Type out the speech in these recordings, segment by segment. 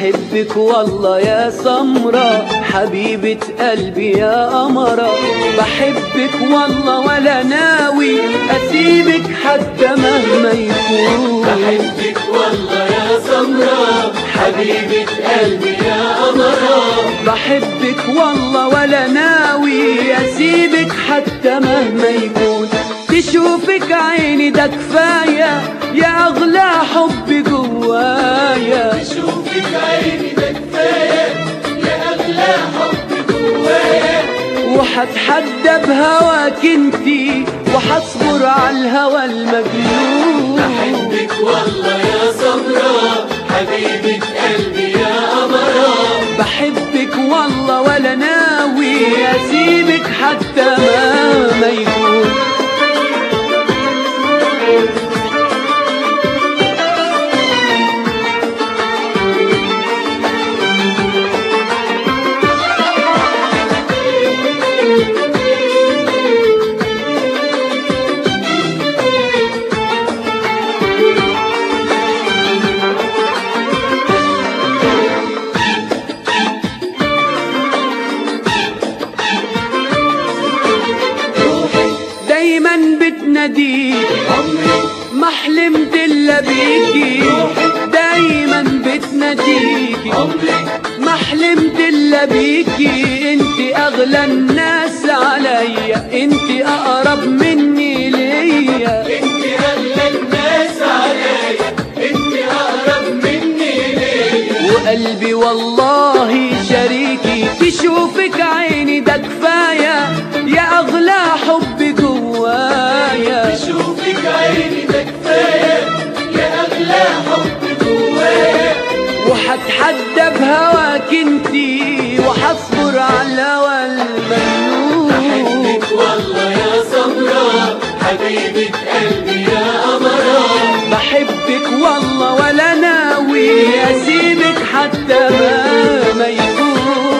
بحبك والله يا سمرة حبيبة قلبي يا قمرة بحبك والله ولا ناوي أسيبك حتى مهما يكون بحبك والله يا سمرة حبيبة قلبي يا قمرة بحبك والله ولا ناوي أسيبك حتى مهما يكون تشوفك عيني ده كفاية يا أغلى حب جوايا بشوفك عيني ده كفاية يا أغلى حب جوايا وحتحدى بهواك انتي وحصبر على الهوى المجنون بحبك والله يا سمرة حبيبة قلبي يا قمرة بحبك والله ولا ناوي أسيبك حتى مهما يكون روحي دايما بتناديك عمري ما حلمت الا بيكي دايما بتناديكي عمري ما حلمت الا بيكي انت اغلى الناس عليا انت اقرب مني ليا انت أغلى الناس عليا انت أقرب مني ليا وقلبي والله شريكي تشوفك عيني ده كفايه يا اغلى حب جوايا بشوفك عيني ده كفاية يا أغلى حب جوايا وحتحدى بهواك انتي وحصبر على الهوى المجنون بحبك والله يا سمرة حبيبة قلبي يا قمرة بحبك والله ولا ناوي اسيبك حتى ما ما يكون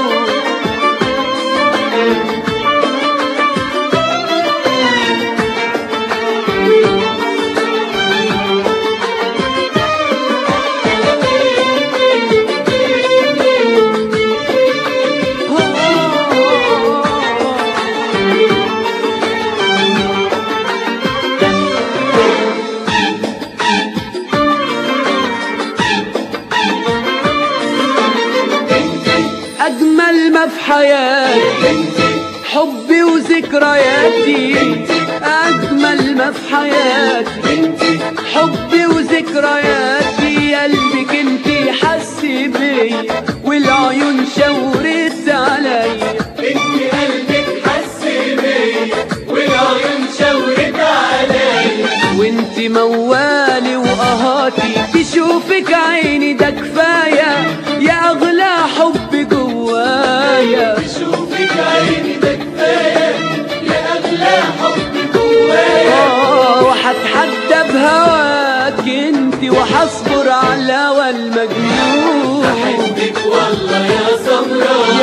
اجمل ما في حياتي حبي وذكرياتي اجمل ما في حياتي حبي وذكرياتي قلبك انتي حس بيا والعيون شاورت عليا انت قلبك حس بيا والعيون شاورت عليا وانت موالي وقهاتي تشوفك عيني ده كفايه يا اغلى حب جوايا بشوفك عيني ده كفاية يا أغلى حب جوايا آه، وحتحدى بهواك انت وحصبر على الهوى المجنون بحبك والله يا سمرة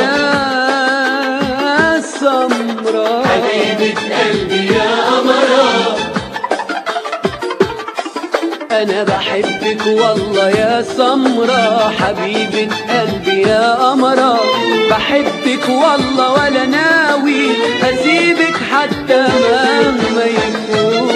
يا سمرة حبيبة قلبي يا قمرة انا بحبك والله يا سمرة حبيبة قلبي يا قمرة بحبك والله ولا ناوي اسيبك حتى مهما يكون